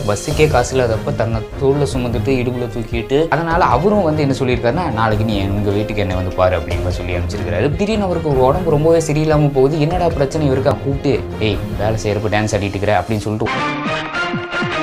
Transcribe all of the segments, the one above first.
பஸ்ஸுக்கே காசு இல்லாதப்ப தன்னை தோளில் சுமந்துட்டு இடுப்புல தூக்கிட்டு அதனால அவரும் வந்து என்ன சொல்லியிருக்காருன்னா நாளைக்கு நீ எங்கள் வீட்டுக்கு என்னை வந்து பாரு அப்படின்னு சொல்லி அனுப்பிச்சிருக்காரு திடீர்னு அவருக்கு ஒரு உடம்பு ரொம்பவே சரியில்லாமல் போகுது என்னடா பிரச்சனை இவருக்கா கூப்பிட்டு ஏய் வேலை செய்யறப்ப டான்ஸ் ஆடிட்டு இருக்கிற அப்படின்னு சொல்லிட்டு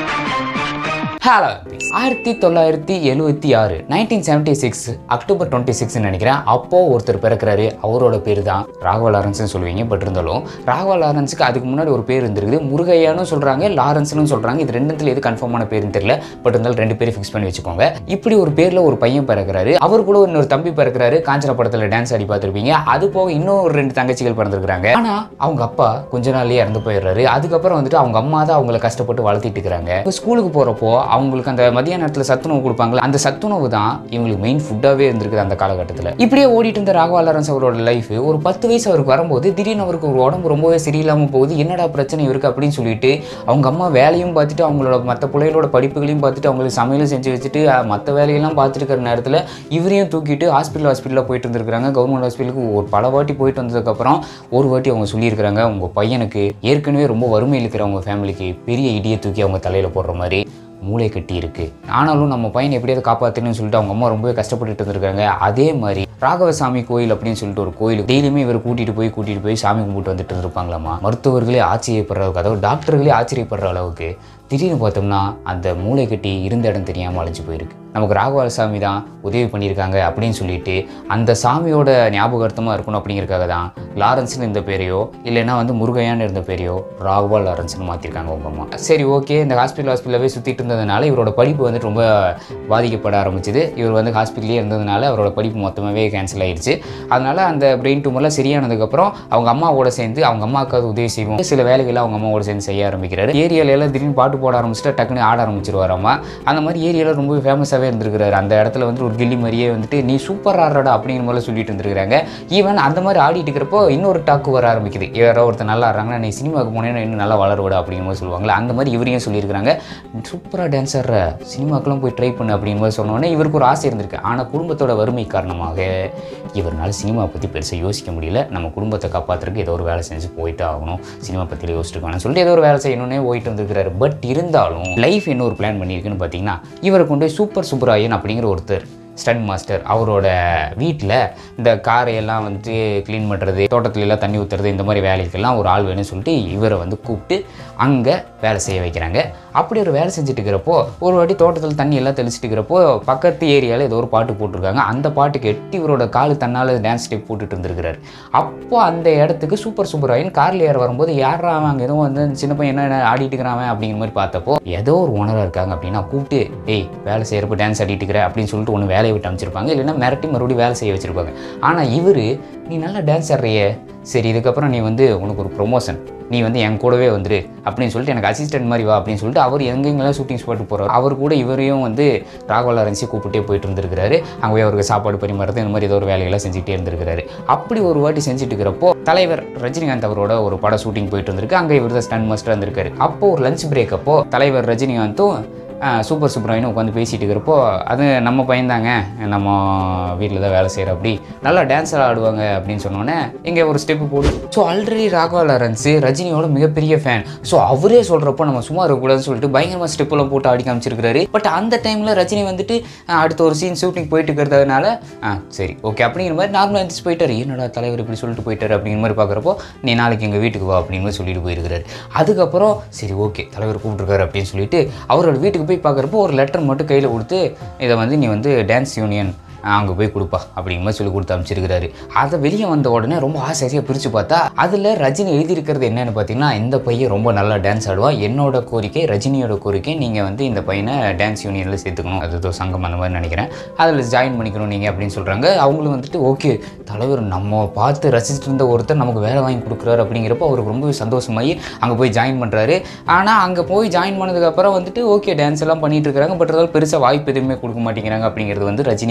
ஹலோ ஆயிரத்தி தொள்ளாயிரத்தி எழுவத்தி ஆறு nineteen seventy six October twenty சிக்ஸ்னு நினைக்கிறேன் அப்போ ஒருத்தர் பிறக்கிறாரு அவரோட பேர் தான் ராகவ லாரன்ஸ்னு சொல்லுவீங்க பட் இருந்தாலும் ராகவ லாரன்ஸுக்கு அதுக்கு முன்னாடி ஒரு பேர் இருந்திருக்குது முருகையான்னு சொல்றாங்க லாரன்ஸ்னு சொல்றாங்க இது ரெண்டுத்துல எது கன்ஃபார்மான பேருன்னு தெரியல பட் இருந்தாலும் ரெண்டு பேரும் ஃபிக்ஸ் பண்ணி வச்சுக்கோங்க இப்படி ஒரு பேர்ல ஒரு பையன் பிறக்கிறாரு அவர் கூட இன்னொரு தம்பி பிறக்கிறாரு காஞ்சன படத்துல டான்ஸ் ஆடி பார்த்துருப்பீங்க அது போக இன்னும் ஒரு ரெண்டு தங்கச்சிகள் பிறந்திருக்காங்க ஆனா அவங்க அப்பா கொஞ்ச நாள்லயே இறந்து போயிடுறாரு அதுக்கப்புறம் வந்துட்டு அவங்க அம்மா தான் அவங்கள கஷ்டப்பட்டு வளர்த்திட்டு இருக்காங்க இப்போ ஸ்கூலுக்கு போறப்போ அவங்களுக்கு அந்த மதிய நேரத்தில் சத்துணவு கொடுப்பாங்களா அந்த சத்துணவு தான் இவங்களுக்கு மெயின் ஃபுட்டாகவே இருந்திருக்குது அந்த காலகட்டத்தில் இப்படியே ஓடிட்டு இருந்த ராகவா லாரன்ஸ் அவரோட லைஃப் ஒரு பத்து வயசு அவருக்கு வரும்போது திடீர்னு அவருக்கு ஒரு உடம்பு ரொம்பவே சரியில்லாமல் போகுது என்னடா பிரச்சனை இருக்கு அப்படின்னு சொல்லிட்டு அவங்க அம்மா வேலையும் பார்த்துட்டு அவங்களோட மற்ற பிள்ளைகளோட படிப்புகளையும் பார்த்துட்டு அவங்களுக்கு சமையலும் செஞ்சு வச்சுட்டு மற்ற வேலையெல்லாம் பார்த்துட்டு இருக்கிற நேரத்தில் இவரையும் தூக்கிட்டு ஹாஸ்பிட்டல் ஹாஸ்பிட்டலில் போயிட்டு இருந்திருக்காங்க கவர்மெண்ட் ஹாஸ்பிட்டலுக்கு ஒரு பல வாட்டி போயிட்டு வந்ததுக்கப்புறம் ஒரு வாட்டி அவங்க சொல்லியிருக்கிறாங்க உங்கள் பையனுக்கு ஏற்கனவே ரொம்ப வறுமை இருக்கிற அவங்க ஃபேமிலிக்கு பெரிய இடியை தூக்கி அவங்க தலையில் போடுற மாதிரி மூளை கட்டி இருக்கு ஆனாலும் நம்ம பையனை எப்படியாவது காப்பாற்றணும்னு சொல்லிட்டு அவங்க அம்மா ரொம்பவே கஷ்டப்பட்டுட்டு இருந்திருக்காங்க அதே மாதிரி ராகவசாமி கோயில் அப்படின்னு சொல்லிட்டு ஒரு கோயில் டெய்லியுமே இவர் கூட்டிட்டு போய் கூட்டிட்டு போய் சாமி கும்பிட்டு வந்துட்டு இருந்திருப்பாங்களாமா மருத்துவர்களே ஆச்சரியப்படுற அளவுக்கு அதாவது டாக்டர்களே ஆச்சரியப்படுற அளவுக்கு திடீர்னு பார்த்தோம்னா அந்த மூளை கட்டி இருந்த இடம் தெரியாமல் அழைஞ்சு போயிருக்கு நமக்கு ராகவால சாமி தான் உதவி பண்ணியிருக்காங்க அப்படின்னு சொல்லிட்டு அந்த சாமியோட ஞாபகார்த்தமாக இருக்கணும் அப்படிங்கிறதுக்காக தான் லாரன்ஸ்னு இந்த பேரையோ இல்லைன்னா வந்து முருகையான்னு இருந்த பேரையோ ராகவா லாரன்ஸ்னு மாற்றிருக்காங்க உங்க அம்மா சரி ஓகே இந்த ஹாஸ்பிட்டல் ஹாஸ்பிட்டலாகவே சுற்றிட்டு இருந்ததுனால இவரோட படிப்பு வந்துட்டு ரொம்ப பாதிக்கப்பட ஆரம்பிச்சுது இவர் வந்து ஹாஸ்பிட்டலே இருந்ததுனால அவரோட படிப்பு மொத்தமாகவே கேன்சல் ஆயிடுச்சு அதனால அந்த பிரெயின் டூமர்லாம் சரியானதுக்கப்புறம் அவங்க அம்மாவோட சேர்ந்து அவங்க அம்மாவுக்கு அது உதவி செய்வோம் சில வேலைகளை அவங்க அம்மாவோட சேர்ந்து செய்ய ஆரம்பிக்கிறாரு ஏரியால எல்லாம் திடீர்னு பாட்டு போட ஆரம்பிச்சுட்டா டக்குன்னு ஆட ஆரம்பிச்சிருவாராமா அந்த மாதிரி ஏரியாவில் ரொம்ப ஃபேமஸாகவே இருந்திருக்கிறாரு அந்த இடத்துல வந்து ஒரு கில்லி மாதிரியே வந்துட்டு நீ சூப்பர் ஆடுறடா அப்படிங்கிற மாதிரி சொல்லிட்டு இருந்திருக்காங்க ஈவன் அந்த மாதிரி ஆடிட்டு இருக்கிறப்போ இன்னொரு டாக்கு வர ஆரம்பிக்குது யாரோ ஒருத்தர் நல்லா ஆடுறாங்கன்னா நீ சினிமாவுக்கு போனேன்னா இன்னும் நல்லா வளருவடா அப்படிங்கிற மாதிரி சொல்லுவாங்களே அந்த மாதிரி இவரையும் சொல்லியிருக்காங்க சூப்பராக டான்ஸ் ஆடுற சினிமாக்கெல்லாம் போய் ட்ரை பண்ணு அப்படிங்கிற மாதிரி சொன்னோன்னே இவருக்கு ஒரு ஆசை இருந்திருக்கு ஆனால் குடும்பத்தோட வறுமை காரணமாக இவரால் சினிமா பற்றி பெருசாக யோசிக்க முடியல நம்ம குடும்பத்தை காப்பாற்றுறதுக்கு ஏதோ ஒரு வேலை செஞ்சு போயிட்டு ஆகணும் சினிமா பற்றி யோசிச்சுருக்கானு சொல்லிட்டு ஏதோ ஒரு வேலை செய்யணும்னே போயிட்டு வந்திருக்கிறாரு பட் இருந்தாலும் லைஃப் என்ன ஒரு பிளான் பண்ணியிருக்குன்னு பார்த்தீங்கன்னா இவரை கொண்டு போய் சூப்பர் சுப்பராயன் அப்படிங்கிற ஒருத்தர் ஸ்டன் மாஸ்டர் அவரோட வீட்டில் இந்த காரை எல்லாம் வந்துட்டு க்ளீன் பண்ணுறது தோட்டத்துல எல்லாம் தண்ணி ஊற்றுறது இந்த மாதிரி வேலைக்கெல்லாம் ஒரு ஆள் வேணும்னு சொல்லிட்டு இவரை வந்து கூப்பிட்டு அங்கே வேலை செய்ய வைக்கிறாங்க அப்படி ஒரு வேலை செஞ்சுட்டு இருக்கிறப்போ ஒரு வாட்டி தோட்டத்தில் தண்ணி எல்லாம் தெளிச்சிட்டு இருக்கிறப்போ பக்கத்து ஏரியாவில் ஏதோ ஒரு பாட்டு போட்டிருக்காங்க அந்த பாட்டுக்கு எட்டி இவரோட காலு தன்னால் டான்ஸ் ஸ்டெப் போட்டுட்டு இருந்திருக்கிறாரு அப்போ அந்த இடத்துக்கு சூப்பர் சூப்பராயன் காரில் ஏற வரும்போது யாரா அவன் அங்கே ஏதோ வந்து சின்ன பையன் என்ன ஆடிட்டு இருக்கிறான் அவன் அப்படிங்கிற மாதிரி பார்த்தப்போ ஏதோ ஒரு ஓனராக இருக்காங்க அப்படின்னா கூப்பிட்டு ஏய் வேலை செய்யறப்ப டான்ஸ் ஆடிட்டு இருக்கிற அப்படின்னு சொல்லிட்டு ஒன்று வேலையை விட்டு அமைச்சிருப்பாங்க இல்லைன்னா மிரட்டி மறுபடியும் வேலை செய்ய வச்சிருப்பாங்க ஆனால் இவர் நீ நல்லா டான்ஸ் ஆடுறியே சரி இதுக்கப்புறம் நீ வந்து உனக்கு ஒரு ப்ரொமோஷன் நீ வந்து என் கூடவே வந்துரு அப்படின்னு சொல்லிட்டு எனக்கு அசிஸ்டன்ட் மாதிரி வா அப்படின்னு சொல்லிட்டு அவர் எங்கெங்கெல்லாம் ஷூட்டிங் ஸ்பாட்டு போகிறார் அவர் கூட இவரையும் வந்து ராகவல் அரஞ்சி கூப்பிட்டே போயிட்டு இருந்திருக்கிறாரு அங்கே போய் அவருக்கு சாப்பாடு பரிமாறது இந்த மாதிரி ஏதோ ஒரு வேலையெல்லாம் செஞ்சுட்டே இருந்திருக்கிறாரு அப்படி ஒரு வாட்டி செஞ்சுட்டு இருக்கிறப்போ தலைவர் ரஜினிகாந்த் அவரோட ஒரு பட ஷூட்டிங் போயிட்டு இருந்திருக்கு அங்கே இவர் தான் ஸ்டன் மாஸ்டர் இருந்திருக்காரு அப்போ ஒரு லஞ்ச் பிரேக் அப்போ தலைவர் ரஜினிகாந்தும் ஆஹ், சூப்பர் சுப்ராயனும் உட்காந்து பேசிட்டு இருக்கிறப்போ அது நம்ம பையன்தாங்க நம்ம வீட்டில் தான் வேலை செய்கிற அப்படி நல்லா டான்ஸ் ஆடுவாங்க அப்படின்னு சொன்னோன்னே இங்கே ஒரு ஸ்டெப்பு போடு ஸோ ஆல்ரெடி ராகவா லாரன்ஸ் ரஜினியோட மிகப்பெரிய ஃபேன் ஸோ அவரே சொல்கிறப்போ நம்ம சும்மா இருக்கக்கூடாதுன்னு சொல்லிட்டு பயங்கரமாக ஸ்டெப்பெல்லாம் போட்டு ஆடி காமிச்சிருக்காரு பட் அந்த டைமில் ரஜினி வந்துட்டு ஆஹ், அடுத்த ஒரு சீன் ஷூட்டிங் போயிட்டு இருக்கிறதுனால ஆ சரி ஓகே அப்படிங்கிற மாதிரி நார்மலாக இருந்துச்சு போயிட்டாரு என்னடா தலைவர் இப்படி சொல்லிட்டு போயிட்டாரு அப்படிங்கிற மாதிரி பார்க்குறப்போ நீ நாளைக்கு எங்கள் வீட்டுக்கு வா அப்படின்னு மாதிரி சொல்லிட்டு போயிருக்கிறாரு அதுக்கப்புறம் சரி ஓகே தலைவர் கூப்பிட்டுருக்காரு அப்படின்னு சொல்லிட்டு அவரோட வீட்டுக்கு போய் பார்க்குறப்போ ஒரு லெட்டர் மட்டும் கையில் கொடுத்து இதை வந்து நீ வந்து டான்ஸ் யூனியன் அங்கே போய் கொடுப்பா அப்படிங்கிற மாதிரி சொல்லி கொடுத்து அனுப்பிச்சிருக்கிறாரு அதை வெளியே வந்த உடனே ரொம்ப ஆசையாக பிரித்து பார்த்தா அதில் ரஜினி எழுதியிருக்கிறது என்னன்னு பார்த்தீங்கன்னா இந்த பையன் ரொம்ப நல்லா டான்ஸ் ஆடுவான் என்னோட கோரிக்கை ரஜினியோட கோரிக்கை நீங்கள் வந்து இந்த பையனை டான்ஸ் யூனியனில் சேர்த்துக்கணும் அது ஏதோ சங்கம் அந்த மாதிரி நினைக்கிறேன் அதில் ஜாயின் பண்ணிக்கணும் நீங்கள் அப்படின்னு சொல்கிறாங்க அவங்களும் வந்துட்டு ஓகே தலைவர் நம்ம பார்த்து ரசிச்சுட்டு இருந்த ஒருத்தர் நமக்கு வேலை வாங்கி கொடுக்குறாரு அப்படிங்கிறப்போ அவருக்கு ரொம்பவே சந்தோஷமாகி அங்கே போய் ஜாயின் பண்ணுறாரு ஆனால் அங்கே போய் ஜாயின் பண்ணதுக்கப்புறம் வந்துட்டு ஓகே டான்ஸ் எல்லாம் பண்ணிட்டு இருக்காங்க பட் இருந்தாலும் பெருசாக வாய்ப்பு எதுவுமே கொடுக்க மாட்டேங்கிறாங்க அப்படிங்கிறது வந்து ரஜினி அவருக்கு தெரியும்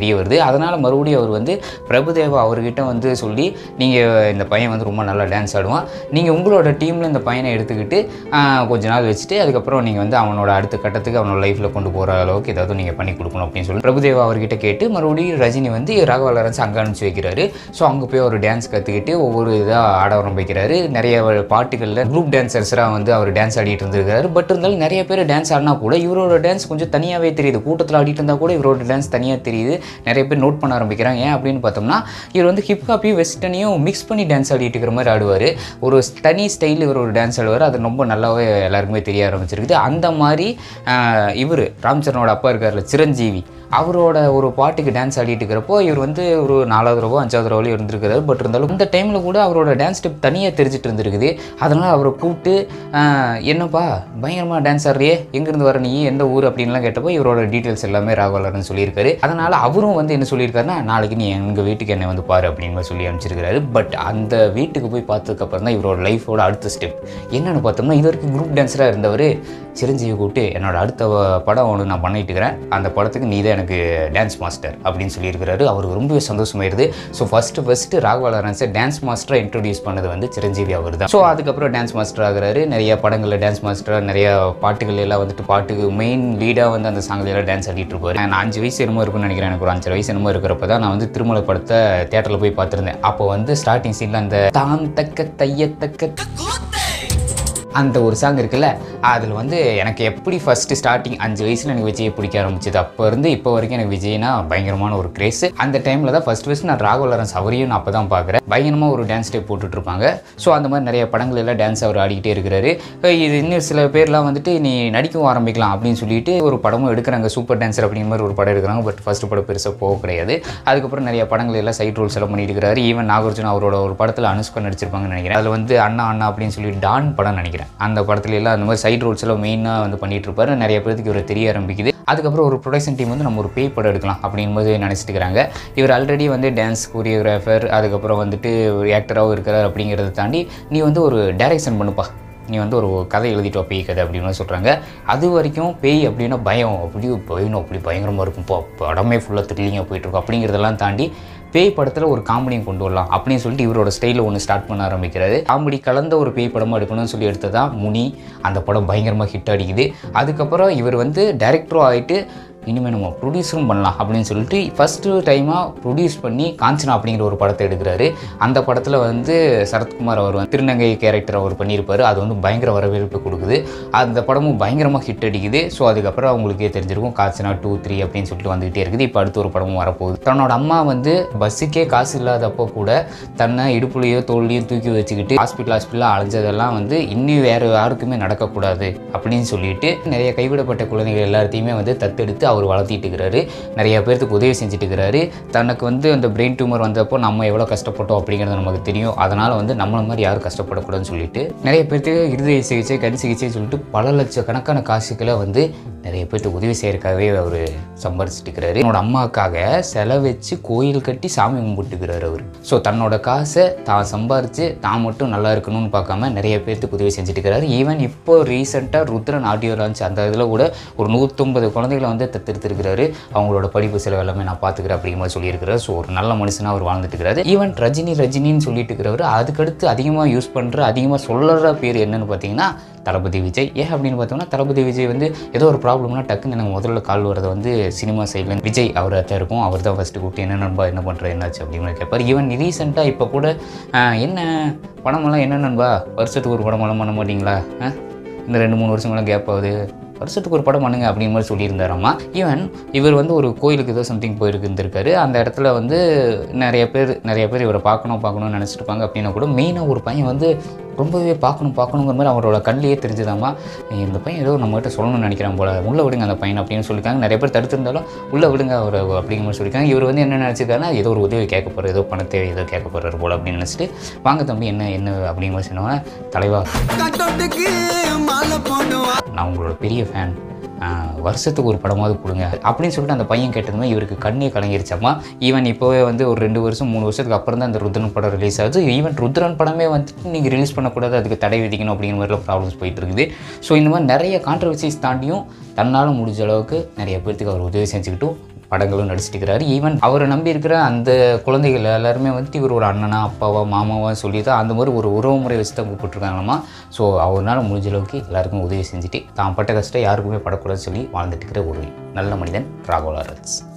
தெரிய வருது அதனால் மறுபடியும் அவர் வந்து பிரபுதேவா அவர்கிட்ட வந்து சொல்லி நீங்கள் இந்த பையன் வந்து ரொம்ப நல்லா டான்ஸ் ஆடுவான் நீங்கள் உங்களோட டீமில் இந்த பையனை எடுத்துக்கிட்டு ஆஹ், கொஞ்ச நாள் வச்சுட்டு அதுக்கப்புறம் நீங்கள் வந்து அவனோட அடுத்த கட்டத்துக்கு அவனோட லைஃப்பில் கொண்டு போகிற அளவுக்கு ஏதாவது நீங்கள் பண்ணி கொடுக்கணும் அப்படின்னு சொல்லி பிரபுதேவா அவர்கிட்ட கேட்டு மறுபடியும் ரஜினி வந்து ராகவா லாரன்ஸ் அங்கே அனுப்பிச்சு வைக்கிறாரு ஸோ அங்கே போய் அவர் டான்ஸ் கற்றுக்கிட்டு ஒவ்வொரு இதாக ஆட ஆரம்பிக்கிறாரு நிறைய பாட்டுகளில் குரூப் டான்சர்ஸராக வந்து அவர் டான்ஸ் ஆடிட்டு இருந்திருக்காரு பட் இருந்தாலும் நிறைய பேர் டான்ஸ் ஆடினா கூட இவரோட டான்ஸ் கொஞ்சம் தனியாகவே தெரியுது கூட்டத்தில் ஆடிட்டு இருந்தால் கூட இவரோட டான்ஸ் தனியாக தெரியுது நிறைய பேர் நோட் பண்ண ஆரம்பிக்கிறாங்க ஏன் அப்படின்னு பார்த்தோம்னா இவர் வந்து ஹிப்ஹாப்பையும் வெஸ்டர்னையும் மிக்ஸ் பண்ணி டான்ஸ் ஆடிட்டு இருக்கிற மாதிரி ஆடுவார் ஒரு தனி ஸ்டைல் இவர் ஒரு டான்ஸ் ஆடுவார் அது ரொம்ப நல்லாவே எல்லாருக்குமே தெரிய ஆரம்பிச்சிருக்குது அந்த மாதிரி இவர் ராம்சரனோட அப்பா இருக்கார்ல சிரஞ்சீவி அவரோட ஒரு பாட்டுக்கு டான்ஸ் ஆடிட்டு இருக்கிறப்போ இவர் வந்து ஒரு நாலாவது ரூபா அஞ்சாவது ரூபாயும் இருந்திருக்காரு பட் இருந்தாலும் இந்த டைமில் கூட அவரோட டான்ஸ் ஸ்டெப் தனியாக தெரிஞ்சிட்டு இருந்திருக்குது அதனால் அவரை கூப்பிட்டு ஆஹ், என்னப்பா பயங்கரமாக டான்ஸ் ஆடுறியே எங்கேருந்து வர நீ எந்த ஊர் அப்படின்லாம் கேட்டப்போ இவரோட டீட்டெயில்ஸ் எல்லாமே ராகவலர்னு சொல்லியிருக்காரு அதனால் அவரும் வந்து என்ன சொல்லியிருக்காருன்னா நாளைக்கு நீ எங்கள் வீட்டுக்கு என்னை வந்து பாரு அப்படின்னு சொல்லி அனுப்பிச்சிருக்காரு பட் அந்த வீட்டுக்கு போய் பார்த்ததுக்கப்புறம் தான் இவரோட லைஃபோட அடுத்த ஸ்டெப் என்னென்னு பார்த்தோம்னா இது வரைக்கும் குரூப் டான்ஸராக இருந்தவர் சிரஞ்சீவி கூப்பிட்டு என்னோட அடுத்த வ- படம் ஒன்று நான் பண்ணிட்டு இருக்கிறேன் அந்த படத்துக்கு நீ தான் எனக்கு டான்ஸ் மாஸ்டர் அப்படின்னு சொல்லியிருக்கிறாரு அவருக்கு ரொம்பவே சந்தோஷமாயிருது ஸோ ஃபஸ்ட்டு ஃபஸ்ட்டு ராகவா லாரன்ஸை டான்ஸ் மாஸ்டராக இன்ட்ரடியூஸ் பண்ணது வந்து சிரஞ்சீவி அவர் தான் ஸோ அதுக்கப்புறம் டான்ஸ் மாஸ்டர் ஆகுறாரு நிறைய படங்களில் டான்ஸ் மாஸ்டராக நிறைய பாட்டுகள் எல்லாம் வந்துட்டு பாட்டுக்கு மெயின் லீடாக வந்து அந்த சாங்கில் எல்லாம் டான்ஸ் ஆடிட்டு இருப்பாரு நான் அஞ்சு வயசு என்னமோ இருக்கும்னு நினைக்கிறேன் எனக்கு ஒரு அஞ்சு வயசு என்னமோ இருக்கிறப்ப தான் நான் வந்து திருமலை படத்தை தேட்டரில் போய் பார்த்துருந்தேன் அப்போ வந்து ஸ்டார்டிங் சீனில் அந்த தான் தக்க தையத்தக்க அந்த ஒரு சாங் இருக்குல்ல அதில் வந்து எனக்கு எப்படி ஃபஸ்ட்டு ஸ்டார்டிங் அஞ்சு வயசில் எனக்கு விஜயை பிடிக்க ஆரம்பிச்சது அப்போ இருந்து இப்போ வரைக்கும் எனக்கு விஜய்னா பயங்கரமான ஒரு கிரேஸ் அந்த டைமில் தான் ஃபஸ்ட் ஃபஸ்ட் நான் ராகவ லாரன்ஸ் அவரையும் நான் அப்போ தான் பார்க்குறேன் பயங்கரமாக ஒரு டான்ஸ் ஸ்டெப் போட்டுட்டு இருப்பாங்க ஸோ அந்த மாதிரி நிறைய படங்கள் எல்லாம் டான்ஸ் அவர் ஆடிக்கிட்டே இருக்கிறாரு அஹ் இது இன்னும் சில பேர்லாம் வந்துட்டு நீ நடிக்கவும் ஆரம்பிக்கலாம் அப்படின்னு சொல்லிட்டு ஒரு படமும் எடுக்கிறாங்க சூப்பர் டான்ஸர் அப்படிங்கிற மாதிரி ஒரு படம் எடுக்கிறாங்க பட் ஃபஸ்ட் படம் பெருசாக போக கிடையாது அதுக்கப்புறம் நிறைய படங்கள் எல்லாம் சைட் ரோல்ஸ் எல்லாம் பண்ணிட்டு இருக்கிறாரு ஈவன் நாகார்ஜுன் அவரோட ஒரு படத்தில் அனுஷ்கா நடிச்சிருப்பாங்கன்னு நினைக்கிறேன் அதில் வந்து அண்ணா அண்ணா அப்படின்னு சொல்லி டான் படம் நினைக்கிறேன் அந்த படத்துல எல்லாம் அந்த மாதிரி சைட் ரோல்ஸ் எல்லாம் மெயினாக வந்து பண்ணிட்டு இருப்பாரு நிறைய பேருக்கு இவர் தெரிய ஆரம்பிக்குது அதுக்கப்புறம் ஒரு ப்ரொடக்ஷன் டீம் வந்து நம்ம ஒரு பேய் படம் எடுக்கலாம் அப்படின் போது நினச்சிட்டு இருக்கிறாங்க இவர் ஆல்ரெடி வந்து டான்ஸ் கோரியோகிராஃபர் அதுக்கப்புறம் வந்துட்டு ஒரு ஆக்டராகவும் இருக்கிறார் அப்படிங்கிறத தாண்டி நீ வந்து ஒரு டைரக்ஷன் பண்ணுப்பா நீ வந்து ஒரு கதை எழுதிட்டு வா பேய் கதை அப்படின்னு சொல்கிறாங்க அது வரைக்கும் பேய் அப்படின்னா பயம் அப்படி பயணும் அப்படி பயங்கரமாக இருக்கும் இப்போ படமே ஃபுல்லாக த்ரில்லிங்காக போயிட்டுருக்கும் அப்படிங்கிறதெல்லாம் தாண்டி பேய் படத்தில் ஒரு காமெடியும் கொண்டு வரலாம் அப்படின்னு சொல்லிட்டு இவரோட ஸ்டைலில் ஒன்று ஸ்டார்ட் பண்ண ஆரம்பிக்கிறாரு காமெடி கலந்த ஒரு பேய் படமாக எடுக்கணும்னு சொல்லி எடுத்ததா முனி அந்த படம் பயங்கரமாக ஹிட் அடிக்குது அதுக்கப்புறம் இவர் வந்து டைரக்டரும் ஆகிட்டு இனிமேல் நம்ம ப்ரொடியூஸரும் பண்ணலாம் அப்படின்னு சொல்லிட்டு ஃபஸ்ட்டு டைமாக ப்ரொடியூஸ் பண்ணி காஞ்சனா அப்படிங்கிற ஒரு படத்தை எடுக்கிறாரு அந்த படத்தில் வந்து சரத்குமார் அவர் வந்து திருநங்கை கேரக்டர் அவர் பண்ணியிருப்பார் அது வந்து பயங்கர வரவேற்பு கொடுக்குது அந்த படமும் பயங்கரமாக ஹிட் அடிக்குது ஸோ அதுக்கப்புறம் அவங்களுக்கே தெரிஞ்சிருக்கும் காஞ்சனா டூ த்ரீ அப்படின்னு சொல்லிட்டு வந்துகிட்டே இருக்குது இப்போ அடுத்து ஒரு படமும் வரப்போகுது தன்னோட அம்மா வந்து பஸ்ஸுக்கே காசு இல்லாதப்போ கூட தன்னை இடுப்புலையோ தோல்லையோ தூக்கி வச்சுக்கிட்டு ஹாஸ்பிட்டல் ஹாஸ்பிட்டலாக அலைஞ்சதெல்லாம் வந்து இன்னும் வேறு யாருக்குமே நடக்கக்கூடாது அப்படின்னு சொல்லிட்டு நிறைய கைவிடப்பட்ட குழந்தைகள் எல்லாத்தையுமே வந்து தத்தெடுத்து அவர் வளர்த்திட்டு இருக்கிறாரு நிறைய பேர்த்துக்கு உதவி செஞ்சுட்டு இருக்கிறாரு தனக்கு வந்து அந்த பிரெயின் டியூமர் வந்தப்போ நம்ம எவ்வளோ கஷ்டப்பட்டோம் அப்படிங்கிறது நமக்கு தெரியும் அதனால் வந்து நம்மள மாதிரி யாரும் கஷ்டப்படக்கூடாதுன்னு சொல்லிட்டு நிறைய பேர்த்துக்கு இருதய சிகிச்சை கண் சிகிச்சை சொல்லிட்டு பல லட்சக்கணக்கான காசுகளை வந்து நிறைய பேர்த்துக்கு உதவி செய்யறதுக்காகவே அவர் சம்பாரிச்சிட்டு இருக்கிறாரு என்னோட அம்மாவுக்காக செலவு வச்சு கோயில் கட்டி சாமி கும்பிட்டுக்கிறாரு அவர் ஸோ தன்னோட காசை தான் சம்பாரித்து தான் மட்டும் நல்லா இருக்கணும்னு பார்க்காம நிறைய பேர்த்துக்கு உதவி செஞ்சுட்டு இருக்கிறாரு ஈவன் இப்போ ரீசெண்டாக ருத்ரன் ஆடியோ லான்ச் அந்த இதில் கூட ஒரு நூற்றம்பது குழந்தைகளை வந்து தத்தெடுத்திருக்கிறாரு அவங்களோட படிப்பு செலவு எல்லாமே நான் பார்த்துக்கிறேன் அப்படிங்கிற மாதிரி சொல்லியிருக்கிறாரு ஸோ ஒரு நல்ல மனுஷனாக அவர் வாழ்ந்துட்டு இருக்கிறாரு ஈவன் ரஜினி ரஜினின்னு சொல்லிட்டு இருக்கிறவர் அதுக்கடுத்து அதிகமாக யூஸ் பண்ணுற அதிகமாக சொல்லுற பேர் என்னன்னு பார்த்தீங்கன்னா தளபதி விஜய் ஏன் அப்படின்னு பார்த்தோம்னா தளபதி விஜய் வந்து ஏதோ ஒரு ப்ராப்ளம்னா டக்குன்னு எனக்கு முதல்ல கால் வரது வந்து சினிமா சைடில் விஜய் அவர் தான் இருக்கும் அவர் தான் ஃபஸ்ட்டு கூப்பிட்டு என்ன நண்பா என்ன பண்ணுற என்னாச்சு அப்படின்னு கேட்பார் ஈவன் ரீசெண்டாக இப்போ கூட ஆஹ், என்ன படமெல்லாம் என்ன நண்பா வருஷத்துக்கு ஒரு படமெல்லாம் பண்ண மாட்டீங்களா ஆ? இந்த ரெண்டு மூணு வருஷமெல்லாம் கேப் ஆகுது வருஷத்துக்கு ஒரு படம் பண்ணுங்க அப்படிங்கிற மாதிரி சொல்லியிருந்தாராமா ஈவன் இவர் வந்து ஒரு கோயிலுக்கு ஏதோ சம்திங் போயிருக்கு இருந்திருக்காரு அந்த இடத்துல வந்து நிறைய பேர் நிறைய பேர் இவரை பார்க்கணும் பார்க்கணும்னு நினச்சிருப்பாங்க அப்படின்னா கூட மெயினாக ஒரு பையன் வந்து ரொம்பவே பார்க்கணும் பார்க்கணுங்கிற மாதிரி அவரோட கண்ணிலேயே தெரிஞ்சுதாமா இந்த பையன் ஏதோ நம்மகிட்ட சொல்லணும்னு நினைக்கிறான் போல உள்ளே விடுங்க அந்த பையன் அப்படின்னு சொல்லியிருக்காங்க நிறைய பேர் தடுத்திருந்தாலும் உள்ளே விடுங்க அவர் அப்படிங்கிற மாதிரி சொல்லியிருக்காங்க இவர் வந்து என்ன நினச்சிருக்காருன்னா ஏதோ ஒரு உதவி கேட்க போகிறார் ஏதோ பணத்தை ஏதோ கேட்க போகிறாரு போல அப்படின்னு நினச்சிட்டு வாங்க தம்பி என்ன என்ன அப்படிங்கிற மாதிரி சொன்னோன்னா தலைவா கட்டோட்டுக்கு மாலை போடுவான் நான் உங்களோட பெரிய ஃபேன் வருஷத்துக்கு ஒரு படமாவது கொடுங்க அப்படின்னு சொல்லிட்டு அந்த பையன் கேட்டதுமே இவருக்கு கண்ணே கலங்கிருச்சாமா ஈவன் இப்போவே வந்து ஒரு ரெண்டு வருஷம் மூணு வருஷத்துக்கு அப்புறம் தான் அந்த ருத்ரன் படம் ரிலீஸ் ஆகுது ஈவன் ருத்ரன் படமே வந்துட்டு நீங்கள் ரிலீஸ் பண்ணக்கூடாது அதுக்கு தடை விதிக்கணும் அப்படிங்கிற மாதிரிலாம் ப்ராப்ளம்ஸ் போயிட்டு இருக்குது ஸோ இந்த மாதிரி நிறைய கான்ட்ரவர்சிஸ் தாண்டியும் தன்னால் முடிஞ்ச அளவுக்கு நிறைய பேர்த்துக்கு அவர் உதவி செஞ்சுக்கிட்டும் படங்களும் நடிச்சிட்டு இருக்கிறாரு ஈவன் அவரை நம்பி இருக்கிற அந்த குழந்தைகள் எல்லாருமே வந்துட்டு இவர் ஒரு அண்ணனா அப்பாவா மாமாவா சொல்லி தான் அந்த மாதிரி ஒரு உறவு முறை வச்சு தான் கூப்பிட்டுருக்காங்களாமா ஸோ அவரால் முடிஞ்ச அளவுக்கு எல்லாருக்கும் உதவி செஞ்சுட்டு தான் பட்ட கஷ்டம் யாருக்குமே படக்கூடாதுன்னு சொல்லி வாழ்ந்துட்டு இருக்கிற ஒரு நல்ல மனிதன் ராகவ் லாரன்ஸ்